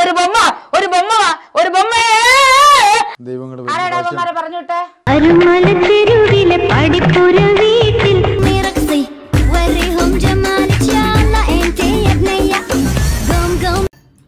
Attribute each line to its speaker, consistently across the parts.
Speaker 1: ഒരു ബൊമ്മ ഒരു ബൊമ്മ ഒരു ബൊമ്മ
Speaker 2: ദൈവങ്ങൾ
Speaker 1: ആരാടാ ബൊമ്മാരെ പറഞ്ഞു വിട്ടെ
Speaker 3: അരുമല തെരുവിലെ പടിപ്പുര വീട്ടിൽ മിറക്സി വരിഹും ജമാലിക് യാ അല്ലാ എന്റെ യബ്നയ്യ ഗം ഗം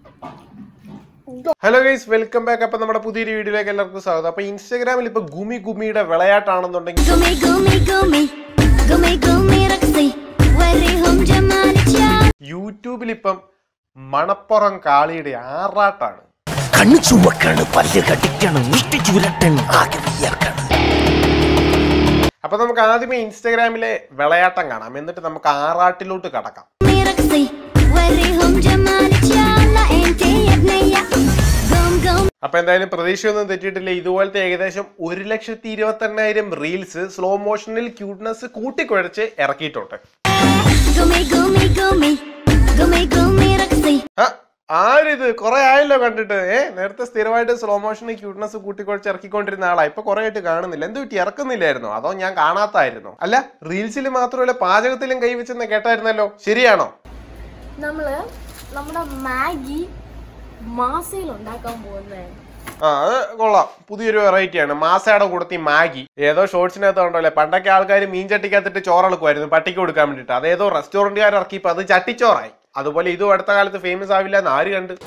Speaker 4: ഹലോ ഗൈസ് വെൽക്കം ബാക്ക് അപ്പൊ നമ്മുടെ പുതിയൊരു വീഡിയോയിലേക്ക് എല്ലാവർക്കും സ്വാഗതം അപ്പൊ ഇൻസ്റ്റാഗ്രാമിൽ ഇപ്പൊ ഗുമി ഗുമിയുടെ വിളയാട്ടാണെന്നുണ്ടെങ്കിൽ
Speaker 3: ഗുമി ഗുമി ഗുമി ഗുമി ഗുമി റക്സി വരിഹും ജമാലിക് യാ
Speaker 4: യൂട്യൂബിൽ ഇപ്പം മണപ്പുറം കാളിയുടെ ആറാട്ടാണ്
Speaker 5: കണ്ണു ചുവക്കാണ് പല്ല് കടിക്കണം മുഷ്ടി ചുരട്ടൻ ആകെ വിയർക്കണം
Speaker 4: അപ്പൊ നമുക്ക് ആദ്യമേ ഇൻസ്റ്റാഗ്രാമിലെ വിളയാട്ടം കാണാം എന്നിട്ട് നമുക്ക് ആറാട്ടിലോട്ട് കടക്കാം
Speaker 3: മിറക്സി വരിഹും ജമാലിക് യാ അല്ലാ എന്റെ യബ്നയ്യ ഗം ഗം
Speaker 4: അപ്പൊ എന്തായാലും പ്രതീക്ഷയൊന്നും തെറ്റിയിട്ടില്ല ഇതുപോലത്തെ ഏകദേശം ഒരു ലക്ഷത്തി ഇരുപത്തി എണ്ണായിരം റീൽസ് സ്ലോ മോഷനിൽ ക്യൂട്ട്നെസ് കൂട്ടിക്കുഴച്ച് ഇറക്കിയിട്ടുണ്ട്
Speaker 3: ഗുമി ഗുമി ഗുമി ഗുമി ഗുമി റക്സി
Speaker 4: ആ, ആരിത് കുറെ ആയല്ലോ കണ്ടിട്ട് ഏ നേരത്തെ സ്ഥിരമായിട്ട് സ്ലോ മോഷന് ക്യൂട്ട്നെസ് കൂട്ടിക്കുഴച്ച് ഇറക്കിക്കൊണ്ടിരുന്ന ആളാ ഇപ്പൊ കുറെ ആയിട്ട് കാണുന്നില്ല എന്ത് പറ്റി ഇറക്കുന്നില്ലായിരുന്നോ അതോ ഞാൻ കാണാത്തായിരുന്നോ അല്ല റീൽസിൽ മാത്രമല്ല പാചകത്തിലും കൈവച്ചെന്ന് കേട്ടായിരുന്നല്ലോ ശരിയാണോ
Speaker 6: നമ്മള് നമ്മുടെ മാഗി മാസയിൽ ഉണ്ടാക്കാൻ പോകുന്നതാണ്
Speaker 4: ആ അത് കൊള്ളാം പുതിയൊരു വെറൈറ്റി ആണ് മാസയുടെ കൂടത്തി മാഗി ഏതോ ഷോർട്സിനകത്ത് ഉണ്ടല്ലേ പണ്ടൊക്കെ ആൾക്കാർ മീൻ ചട്ടിക്കകത്തിട്ട് ചോറെളുക്കുമായിരുന്നു പട്ടിക്ക് കൊടുക്കാൻ വേണ്ടിയിട്ട് അതേതോ റെസ്റ്റോറന്റുകാർ ഇറക്കിയപ്പോൾ അത് ചട്ടിച്ചോറായി അതുപോലെ ഇതും അടുത്ത കാലത്ത് ഫേമസ് ആവില്ല എന്ന് ആര് കണ്ട്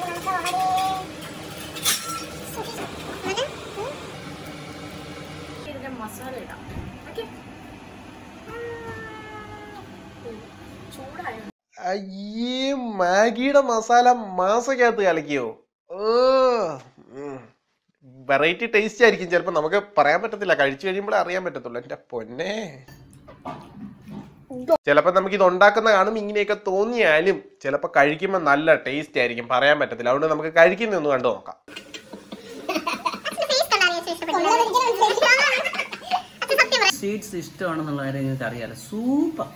Speaker 6: ഇതിന്റെ മസാല ഇടാം ഓക്കെ ചൂടായോ
Speaker 4: അയ്യേ മാഗിയുടെ മസാല മാസക്കകത്ത് കലക്കിയോ വെറൈറ്റി ടേസ്റ്റ് ആയിരിക്കും ചിലപ്പോൾ നമുക്ക് പറയാൻ പറ്റത്തില്ല കഴിച്ചു കഴിയുമ്പോഴേ അറിയാൻ പറ്റത്തുള്ളൂ എൻ്റെ പൊന്നെ ചിലപ്പോൾ നമുക്ക് ഇത് ഉണ്ടാക്കുന്ന കാണും ഇങ്ങനെയൊക്കെ തോന്നിയാലും ചിലപ്പോൾ കഴിക്കുമ്പോൾ നല്ല ടേസ്റ്റ് ആയിരിക്കും പറയാൻ പറ്റത്തില്ല അതുകൊണ്ട് നമുക്ക് കഴിക്കുന്നൊന്ന് കണ്ടു നോക്കാം
Speaker 7: സ്വീറ്റ്സ് ഇഷ്ടമാണെന്നുള്ള കാര്യം നിങ്ങൾക്ക് അറിയാലോ സൂപ്പർ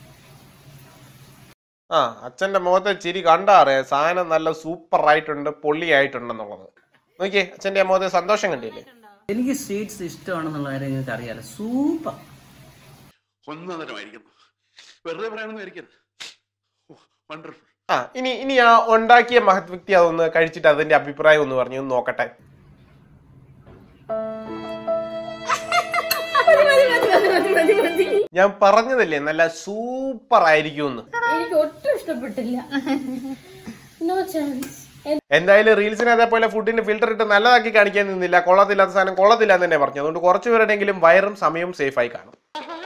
Speaker 4: ആ അച്ഛന്റെ മുഖത്തെ ചിരി കണ്ടാ അറിയാം സാധനം നല്ല സൂപ്പർ ആയിട്ടുണ്ട് പൊള്ളിയായിട്ടുണ്ടെന്നുള്ളത് നോക്കിയേ അച്ഛന്റെ മുഖത്തെ സന്തോഷം കണ്ടില്ലേ
Speaker 7: എനിക്ക് സ്വീറ്റ്സ് ഇഷ്ടമാണെന്നുള്ള കാര്യം നിങ്ങൾക്ക് അറിയാലോ സൂപ്പർ
Speaker 8: ഒന്നതരമായിരിക്കുന്നു വെറുതെ പറയണമെന്നായിരിക്കരുത് വണ്ടർഫുൾ
Speaker 4: ആ ഇനി ഇനി ആ ഉണ്ടാക്കിയ മഹത് വ്യക്തി അതൊന്ന് കഴിച്ചിട്ട് അതിന്റെ അഭിപ്രായം ഒന്ന് പറഞ്ഞു ഒന്ന് നോക്കട്ടെ ഞാൻ പറഞ്ഞതല്ലേ നല്ല സൂപ്പർ ആയിരിക്കും എന്ന്
Speaker 6: എനിക്ക് ഒട്ടും ഇഷ്ടപ്പെട്ടില്ല നോ ചാൻസ്
Speaker 4: എന്തായാലും റീൽസിന് അതേപോലെ ഫുഡിന് ഫിൽറ്റർ ഇട്ട് നല്ലതാക്കി കാണിക്കാൻ നിന്നില്ല കൊള്ളത്തില്ലാത്ത സാധനം കൊള്ളത്തില്ല എന്ന് തന്നെ പറഞ്ഞു അതുകൊണ്ട് കുറച്ച് പേരുടെങ്കിലും വയറും സമയവും സേഫ് ആയി കാണും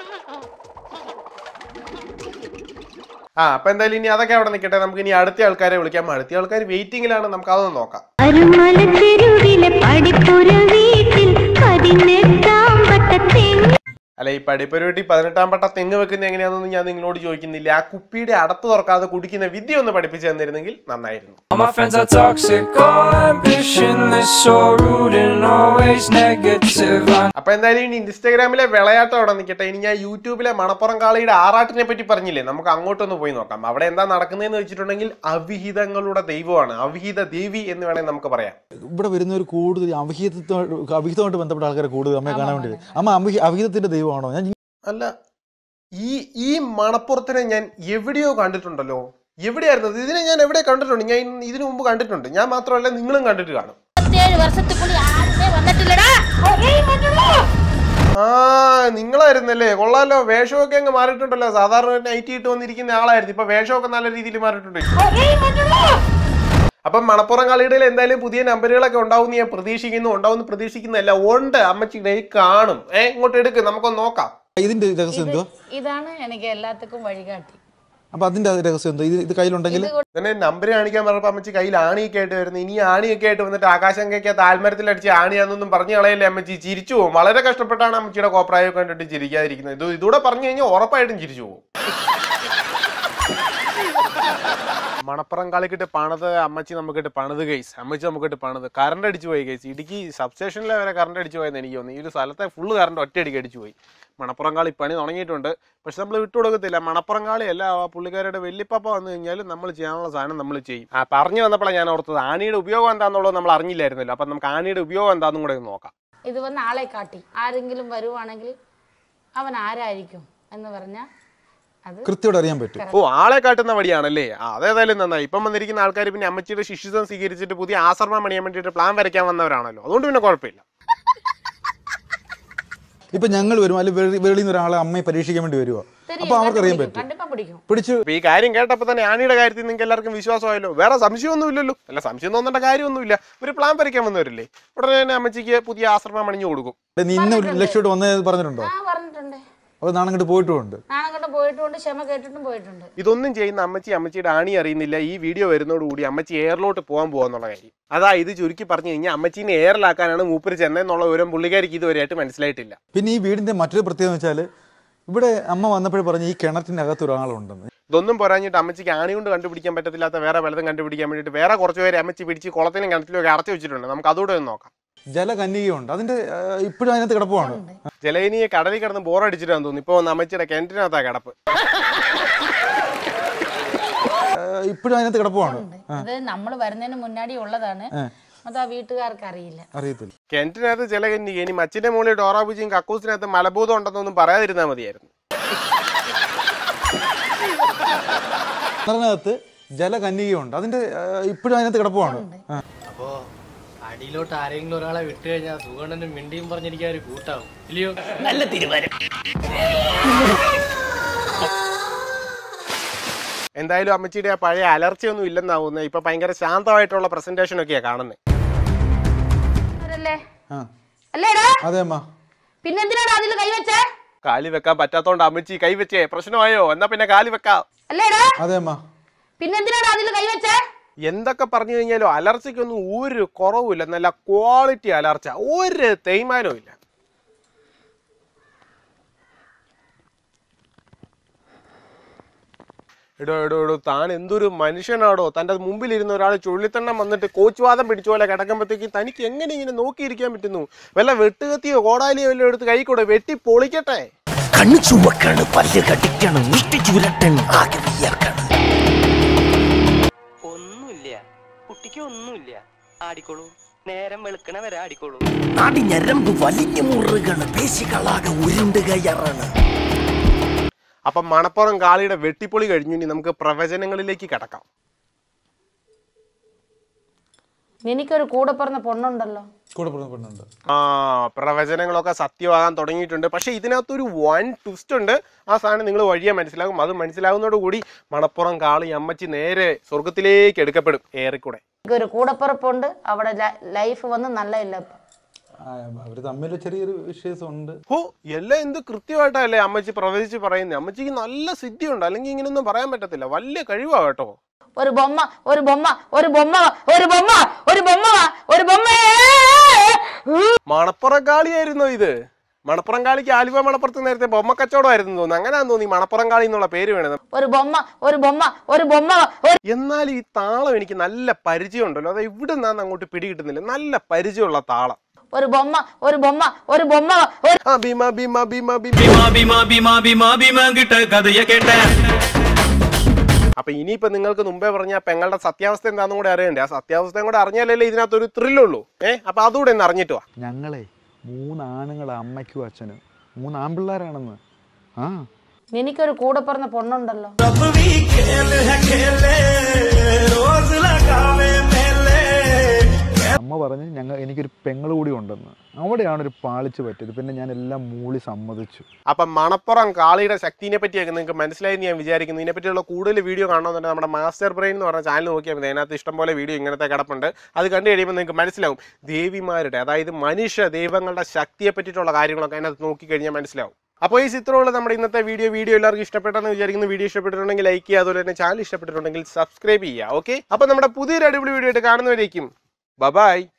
Speaker 4: ആ അപ്പൊ എന്തായാലും ഇനി അതൊക്കെ അവിടെ നിൽക്കട്ടെ നമുക്ക് ഇനി അടുത്ത ആൾക്കാരെ വിളിക്കാം അടുത്ത ആൾക്കാർ വെയിറ്റിംഗിലാണ് നമുക്ക് അതൊന്ന് നോക്കാം
Speaker 3: അരുമല തെരുവിലെ പടിപ്പുര വീട്ടിൽ പതിനെട്ടാം വട്ടത്തെങ്ങ്
Speaker 4: അല്ല ഈ പടിപ്പരുവട്ടി പതിനെട്ടാം പട്ട തെങ്ങ് വെക്കുന്ന എങ്ങനെയാണെന്ന് ഞാൻ നിങ്ങളോട് ചോദിക്കുന്നില്ല ആ കുപ്പിയുടെ അടത്ത് തുറക്കാതെ കുടിക്കുന്ന വിദ്യ ഒന്ന് പഠിപ്പിച്ചു തന്നിരുന്നെങ്കിൽ നന്നായിരുന്നു
Speaker 9: All my friends are toxic, all ambitionless, so rude and always negative. I
Speaker 4: അപ്പൊ എന്തായാലും ഇനി ഇൻസ്റ്റാഗ്രാമിലെ വിളയാട്ടം അവിടെ നിൽക്കട്ടെ ഇനി ഞാൻ യൂട്യൂബിലെ മണപ്പുറം കാളിയുടെ ആറാട്ടിനെ പറ്റി പറഞ്ഞില്ലേ നമുക്ക് അങ്ങോട്ടൊന്ന് പോയി നോക്കാം അവിടെ എന്താ നടക്കുന്നതെന്ന് വെച്ചിട്ടുണ്ടെങ്കിൽ അവിഹിതങ്ങളുടെ ദൈവമാണ് അവിഹിത ദേവി എന്ന് വേണമെങ്കിൽ നമുക്ക് പറയാം
Speaker 2: ഇവിടെ വരുന്നവർ കൂടുതൽ അവിഹിതത്തോ അവിഹിതമായിട്ട് ബന്ധപ്പെട്ട ആൾക്കാരെ കൂടുതൽ അമ്മയെ കാണാൻ വേണ്ടി വരും. അമ്മ അവിഹി അവിഹിതത്തിന്റെ ദൈവമാണോ ഞാൻ
Speaker 4: അല്ല ഈ ഈ മണപ്പുറത്തിനെ ഞാൻ എവിടെയോ കണ്ടിട്ടുണ്ടല്ലോ എവിടെയായിരുന്നു ഇത്? ഇതിനെ ഞാൻ എവിടെ കണ്ടിട്ടുണ്ട് ഞാൻ ഇതിനു മുമ്പ് കണ്ടിട്ടുണ്ട് ഞാൻ മാത്രമല്ല നിങ്ങളും കണ്ടിട്ട് കാണും
Speaker 1: ഏഴ് വർഷത്തിക്കുള്ളിൽ ആരുമേ വന്നിട്ടില്ലടാ
Speaker 4: ആ നിങ്ങളായിരുന്നല്ലേ കൊള്ളാലോ വേഷമൊക്കെ അങ്ങ് മാറിയിട്ടുണ്ടല്ലോ സാധാരണ നൈറ്റ് ഇട്ട് വന്നിരിക്കുന്ന ആളായിരുന്നു ഇപ്പൊ വേഷമൊക്കെ നല്ല രീതിയിൽ മാറിയിട്ടുണ്ട് അപ്പം മണപ്പുറം കളിയുടെ എന്തായാലും പുതിയ നമ്പറുകളൊക്കെ ഉണ്ടാവും ഞാൻ പ്രതീക്ഷിക്കുന്നു ഉണ്ടാവും പ്രതീക്ഷിക്കുന്നതല്ല ഉണ്ട് അമ്മച്ചി ഡേ കാണും ഏ ഇങ്ങോട്ട് എടുക്ക് നമുക്കൊന്ന് നോക്കാം
Speaker 2: ഇതിന്റെ രഹസ്യം എന്തോ
Speaker 1: ഇതാണ് എനിക്ക് എല്ലാத்துக்கும் വഴികാട്ടി
Speaker 2: അപ്പൊ അതിന്റെ രഹസ്യം എന്തോ ഇത് ഇത് കയ്യിലുണ്ടെങ്കിൽ
Speaker 4: തന്നെ നമ്പർ കാണിക്കാൻ പറഞ്ഞപ്പോ അമ്മച്ചി കയ്യിൽ ആണിയൊക്കെ ആയിട്ട് വരുന്നു ഇനി ആണിയൊക്കെ ആയിട്ട് വന്നിട്ട് ആകാശങ്കയ്ക്കകത്ത് ആൽമരത്തിൽ അടിച്ച് ആണിയാന്നൊന്നും പറഞ്ഞു കളയല്ലേ അമ്മച്ചി ചിരിച്ചു പോകും വളരെ കഷ്ടപ്പെട്ടാണ് അമ്മച്ചിയുടെ കോപ്രായൊക്കെ കണ്ടിട്ട് ചിരിക്കാതിരിക്കുന്നത് ഇത് ഇതൂടെ പറഞ്ഞു കഴിഞ്ഞാൽ ഉറപ്പായിട്ടും ചിരിച്ചു പോകും മണപ്പുറം കളിക്കിട്ട് പണിത് അമ്മച്ചി നമുക്കിട്ട് പണിത് ഗൈസ് അമ്മച്ചി നമുക്കിട്ട് പണിത് കറണ്ട് അടിച്ചു പോയി ഗൈസ് ഇടുക്കി സബ്സ്റ്റേഷനിലെ വരെ കറണ്ട് അടിച്ചു പോയെന്ന് എനിക്ക് തോന്നുന്നു ഈ ഒരു സ്ഥലത്തെ ഫുള്ള് കറണ്ട് ഒറ്റയടിക്ക് അടിച്ചു പോയി മണപ്പുറം കാളി പണി തുടങ്ങിയിട്ടുണ്ട് പക്ഷെ നമ്മൾ വിട്ടുകൊടുക്കത്തില്ല മണപ്പുറം കാളി അല്ല ആ പുള്ളിക്കാരുടെ വെല്ലിപ്പപ്പ വന്നു കഴിഞ്ഞാൽ നമ്മൾ ചെയ്യാനുള്ള സാധനം നമ്മൾ ചെയ്യും ആ പറഞ്ഞു വന്നപ്പോഴാണ് ഞാൻ ഓർത്തത് ആണിയുടെ ഉപയോഗം എന്താണെന്നുള്ളത് നമ്മൾ അറിഞ്ഞില്ലായിരുന്നല്ലോ അപ്പം നമുക്ക് ആണിയുടെ ഉപയോഗം എന്താണെന്നും കൂടെ ഒന്ന് നോക്കാം
Speaker 1: ഇത് വന്ന് ആളെ കാട്ടി ആരെങ്കിലും വരുവാണെങ്കിൽ അവൻ ആരായിരിക്കും എന്ന് പറഞ്ഞാൽ
Speaker 2: കൃത്യമായിട്ട് അറിയാൻ പറ്റും
Speaker 4: ഓ ആളെ കാട്ടുന്ന വഴിയാണല്ലേ ആ അതേതായാലും നന്നായി ഇപ്പം വന്നിരിക്കുന്ന ആൾക്കാർ പിന്നെ അമ്മച്ചിയുടെ ശിഷ്യത്വം സ്വീകരിച്ചിട്ട് പുതിയ ആശ്രമം പണിയാൻ വേണ്ടിയിട്ട് പ്ലാൻ വരയ്ക്കാൻ വന്നവരാണല്ലോ അതുകൊണ്ട് പിന്നെ കുഴപ്പമില്ല
Speaker 2: ഇപ്പൊ ഞങ്ങൾ വരും അല്ലെങ്കിൽ വെളിയിൽ നിന്ന് ഒരാളെ അമ്മയെ പരീക്ഷിക്കാൻ വേണ്ടി വരുമോ അപ്പൊ അവർക്ക് അറിയാൻ പറ്റും
Speaker 1: കണ്ടിപ്പാ പിടിക്കും
Speaker 2: പിടിച്ച്
Speaker 4: അപ്പൊ ഈ കാര്യം കേട്ടപ്പോൾ തന്നെ ആണിയുടെ കാര്യത്തിൽ നിങ്ങൾക്ക് എല്ലാവർക്കും വിശ്വാസമായല്ലോ വേറെ സംശയമൊന്നുമില്ലല്ലോ അല്ല സംശയം തോന്നേണ്ട കാര്യമൊന്നുമില്ല ഒരു പ്ലാൻ വരയ്ക്കാൻ വന്നവരില്ലേ ഉടനെ തന്നെ അമ്മച്ചിക്ക് പുതിയ ആശ്രമം പണിഞ്ഞു കൊടുക്കും
Speaker 2: നീ ഇന്ന ഒരു ലക്ഷ്യമായിട്ട് വന്നത് പറഞ്ഞിട്ടുണ്ടോ
Speaker 1: ആ പറഞ്ഞിട്ടുണ്ട്
Speaker 2: അപ്പൊ നാണം കണ്ട് പോയിട്ടുമുണ്ട്
Speaker 1: നാണങ്ങട്ട് പോയിട്ടുമുണ്ട് ക്ഷമ കേട്ടിട്ടും പോയിട്ടുണ്ട്
Speaker 4: ഇതൊന്നും ചെയ്യുന്ന അമ്മച്ചി അമ്മച്ചിയുടെ ആണി അറിയുന്നില്ല ഈ വീഡിയോ വരുന്നതോടുകൂടി അമ്മച്ചി എയറിലോട്ട് പോകാൻ പോകാന്നുള്ള കാര്യം അതാ ഇത് ചുരുക്കി പറഞ്ഞു കഴിഞ്ഞാൽ അമ്മച്ചീനെ എയറിലാക്കാനാണ് മൂപ്പര് ചെന്നെന്നുള്ള ഒരു പുള്ളിക്കാരിക്ക് ഇതുവരെയായിട്ട് മനസ്സിലായിട്ടില്ല
Speaker 2: പിന്നെ ഈ വീടിന്റെ മറ്റൊരു പ്രത്യേകത എന്ന് വെച്ചാൽ ഇവിടെ അമ്മ വന്നപ്പോഴേ പറഞ്ഞു ഈ കിണറ്റിനകത്ത് ഒരാളുണ്ടെന്ന്
Speaker 4: ഇതൊന്നും പോരാഞ്ഞിട്ട് അമ്മച്ചിക്ക് ആണി കൊണ്ട് കണ്ടുപിടിക്കാൻ പറ്റത്തില്ലാത്ത വേറെ പലതും കണ്ടുപിടിക്കാൻ വേണ്ടിയിട്ട് വേറെ കുറച്ച് പേരെ അമ്മച്ചി പിടിച്ച് കുളത്തിലും കിണറ്റിലും ഒക്കെ അടച്ചു വെച്ചിട്ടുണ്ട് നമുക്ക് അതുകൂടെ ഒന്ന് നോക്കാം
Speaker 2: ജലകന്യകയുണ്ട് അതിന്റെ ഇപ്പോഴും അതിനകത്ത് കിടപ്പുമാണ്
Speaker 4: ജലയിനിയെ കടലിൽ കിടന്ന് ബോറടിച്ചിട്ടാന്ന് തോന്നുന്നു ഇപ്പോൾ വന്ന് അമ്മച്ചിയുടെ കിണറ്റിനകത്താ കിടപ്പ്
Speaker 2: ഇപ്പോഴും അതിനകത്ത് കിടപ്പുമാണ്
Speaker 1: അത് നമ്മൾ വരുന്നതിന് മുന്നാടി ഉള്ളതാണ് അത് ആ വീട്ടുകാർക്ക് അറിയില്ല
Speaker 2: അറിയത്തില്ല
Speaker 4: കിണറ്റിനകത്ത് ജലകന്യക ഇനി മച്ചിന്റെ മുകളിൽ ഡോറാബുജിയും കക്കൂസിനകത്ത് മലബൂതം ഉണ്ടെന്നൊന്നും പറയാതിരുന്നാൽ മതിയായിരുന്നു
Speaker 2: കിണറിനകത്ത് ജലകന്യകയുണ്ട് അതിന്റെ ഇപ്പോഴും അതിനകത്ത് കിടപ്പുമാണ് ആ.
Speaker 10: അപ്പോ അടിയിലോട്ട് ആരെങ്കിലും ഒരാളെ വിട്ടു കഴിഞ്ഞാൽ സുഗണ്ണനും മിണ്ടിയും പറഞ്ഞിരിക്കാൻ ഒരു കൂട്ടാവും ഇല്ലയോ
Speaker 5: നല്ല തീരുമാനം
Speaker 4: എന്തായാലും അമ്മച്ചിയുടെ ആ പഴയ അലർച്ചയൊന്നും ഇല്ലെന്നാവുന്നത് ഇപ്പൊ ഭയങ്കര ശാന്തമായിട്ടുള്ള പ്രസന്റേഷൻ ഒക്കെയാ കാണുന്നത്
Speaker 1: അവരല്ലേ
Speaker 2: ആ
Speaker 1: അല്ലേടാ
Speaker 2: അതെ അമ്മ
Speaker 1: പിന്നെന്തിനാണ് അതിൽ കൈവച്ചേ
Speaker 4: കാലി വെക്കാൻ പറ്റാത്തോണ്ട് അമ്മച്ചി കൈവച്ചേ പ്രശ്നമായോ എന്നാ പിന്നെ കാലി വെക്കാം
Speaker 1: അല്ലേടാ
Speaker 2: അതെ അമ്മ
Speaker 1: പിന്നെന്തിനാണ് അതിൽ കൈവച്ചേ
Speaker 4: എന്തൊക്കെ പറഞ്ഞു കഴിഞ്ഞാലും അലർച്ചയ്ക്കൊന്നും ഒരു കുറവുമില്ല നല്ല ക്വാളിറ്റി അലർച്ച ഒരു തേയ്മാനവും ഇല്ല എടോ എടോ എടോ താൻ എന്തൊരു മനുഷ്യനാടോ തൻ്റെ മുമ്പിലിരുന്ന ഒരാൾ ചുഴലിത്തണ്ണം വന്നിട്ട് കോച്ചുവാദം പിടിച്ച പോലെ കിടക്കുമ്പോഴത്തേക്ക് തനിക്ക് എങ്ങനെ ഇങ്ങനെ നോക്കിയിരിക്കാൻ പറ്റുന്നു വല്ല വെട്ടുകത്തിയോ കോടാലിയോ വല്ലതും എടുത്ത് കൈ കൂടെ വെട്ടി പൊളിക്കട്ടെ
Speaker 5: കണ്ണു ചുവക്കാണ് പല്ല് കടിക്കണം മുഷ്ടി ചുരട്ടൻ ആകെ വിയർക്കണം
Speaker 7: ഒന്നുമില്ല കുട്ടിക്ക് ഒന്നുമില്ല ആടിക്കോളൂ നേരം വെളുക്കണ വരെ ആടിക്കോളൂ
Speaker 5: നാടി ഞരമ്പ് വലിഞ്ഞു മുറുകണ് പേശികളാകെ ഉരുണ്ട് കയറാണ്
Speaker 4: അപ്പം മണപ്പുറം കാളിയുടെ വെട്ടിപ്പൊളി കഴിഞ്ഞു ഇനി നമുക്ക് പ്രവചനങ്ങളിലേക്ക് കിടക്കാം
Speaker 1: എനിക്കൊരു കൂടെ പറഞ്ഞ പൊണ്ണുണ്ടല്ലോ
Speaker 2: കൂടെ പറഞ്ഞ പെണ്ണുണ്ട്
Speaker 4: ആ പ്രവചനങ്ങളൊക്കെ സത്യമാകാൻ തുടങ്ങിയിട്ടുണ്ട് പക്ഷേ ഇതിനകത്തൊരു വൺ ട്വിസ്റ്റ് ഉണ്ട് ആ സാധനം നിങ്ങൾ വഴിയെ മനസ്സിലാകും അത് മനസ്സിലാകുന്നതോടുകൂടി മണപ്പുറം കാളി അമ്മച്ചി നേരെ സ്വർഗത്തിലേക്ക് എടുക്കപ്പെടും ഏറിക്കൂടെ
Speaker 1: എനിക്കൊരു കൂടപ്പിറപ്പുണ്ട് അവിടെ ലൈഫ് വന്ന് നല്ല ഇല്ല ഇപ്പൊ
Speaker 2: ആ, അവര് തമ്മിൽ ചെറിയൊരു വിഷയസം ഉണ്ട്
Speaker 4: ഓ എല്ലാം എന്ത് കൃത്യമായിട്ടല്ലേ അമ്മച്ചി പ്രവചിച്ച് പറയുന്നത് അമ്മച്ചിക്ക് നല്ല സിദ്ധിയുണ്ട് അല്ലെങ്കിൽ ഇങ്ങനെയൊന്നും പറയാൻ പറ്റത്തില്ല വലിയ കഴിവാ കേട്ടോ
Speaker 1: ഒരു ബൊമ്മ ഒരു ബൊമ്മ ഒരു ബൊമ്മ ഒരു ബൊമ്മ ഒരു ബൊമ്മ ഒരു ബൊമ്മ
Speaker 4: മണപ്പുറം കാളിയായിരുന്നോ ഇത് മണപ്പുറം കാളിക്ക് ആലുവ മണപ്പുറത്ത് നേരത്തെ ബൊമ്മ കച്ചവടമായിരുന്നു തോന്നുന്നു അങ്ങനെയാന്ന് തോന്നി മണപ്പുറം കാളി എന്നുള്ള പേര് വേണത്
Speaker 1: ഒരു ബൊമ്മ ഒരു ബൊമ്മ ഒരു ബൊമ്മ ഒരു
Speaker 4: എന്നാൽ ഈ താളം എനിക്ക് നല്ല പരിചയം ഉണ്ടല്ലോ അത് ഇവിടെ നിന്നാണ് അങ്ങോട്ട് പിടികിട്ടുന്നില്ല നല്ല പരിചയമുള്ള താളം
Speaker 1: ഒരു ബൊമ്മ ഒരു ബൊമ്മ ഒരു ബൊമ്മ ഒരു
Speaker 4: ആ ഭീമ ഭീമ ഭീമ ഭീമ
Speaker 9: ഭീമാ ഭീമാ ഭീമാ ഭീമാ ഭീമാ കിട്ട കഥയെ കേട്ട
Speaker 4: അപ്പൊ ഇനിയിപ്പോ നിങ്ങൾക്ക് മുമ്പേ പറഞ്ഞ ആ പെങ്ങളുടെ സത്യാവസ്ഥ എന്താണെന്നും കൂടെ അറിയണ്ടേ ആ സത്യാവസ്ഥയും കൂടെ അറിഞ്ഞാലല്ലേ ഇതിനകത്തൊരു ത്രില്ലുള്ളൂ ഏഹ് അപ്പൊ അതുകൂടെ ഒന്ന് അറിഞ്ഞിട്ട് വാ
Speaker 2: ഞങ്ങളെ മൂന്നാണുങ്ങൾ അമ്മയ്ക്കും അച്ഛനും മൂന്ന് ആൺപിള്ളേരാണെന്ന് ആ
Speaker 1: എനിക്കൊരു കൂടെ പറഞ്ഞ പൊണ്ണുണ്ടല്ലോ
Speaker 2: അമ്മ പറഞ്ഞ് ഞങ്ങൾ എനിക്കൊരു പെങ്ങൾ കൂടി ഉണ്ടെന്ന് അവിടെയാണ് ഒരു പാളിച്ച് പറ്റിയത് പിന്നെ ഞാൻ എല്ലാം മൂളി സമ്മതിച്ചു
Speaker 4: അപ്പൊ മണപ്പുറം കാളിയുടെ ശക്തിനെ പറ്റിയൊക്കെ നിങ്ങൾക്ക് മനസ്സിലായെന്ന് ഞാൻ വിചാരിക്കുന്നു ഇതിനെപ്പറ്റിയുള്ള കൂടുതൽ വീഡിയോ കാണണമെന്നുണ്ടെങ്കിൽ നമ്മുടെ മാസ്റ്റർ ബ്രെയിൻ എന്ന് പറഞ്ഞ ചാനൽ നോക്കിയാൽ മതി അതിനകത്ത് ഇഷ്ടംപോലെ വീഡിയോ ഇങ്ങനത്തെ കിടപ്പുണ്ട് അത് കണ്ടു കഴിയുമ്പോൾ നിങ്ങൾക്ക് മനസ്സിലാവും ദേവിമാരുടെ അതായത് മനുഷ്യ ദൈവങ്ങളുടെ ശക്തിയെ പറ്റിയിട്ടുള്ള കാര്യങ്ങളൊക്കെ അതിനകത്ത് നോക്കിക്കഴിഞ്ഞാൽ മനസ്സിലാവും അപ്പോൾ ഈ ചിത്രമുള്ള നമ്മുടെ ഇന്നത്തെ വീഡിയോ വീഡിയോ എല്ലാവർക്കും ഇഷ്ടപ്പെട്ടെന്ന് വിചാരിക്കുന്നു വീഡിയോ ഇഷ്ടപ്പെട്ടിട്ടുണ്ടെങ്കിൽ ലൈക്ക് ചെയ്യുക അതുപോലെ തന്നെ ചാനൽ ഇഷ്ടപ്പെട്ടിട്ടുണ്ടെങ്കിൽ സബ്സ്ക്രൈബ് ചെയ്യുക ഓക്കെ അപ്പോൾ നമ്മുടെ പുതിയൊരു അടിപൊളി വീഡിയോ ആയിട്ട് കാണുന്നവരേക്കും ബൈ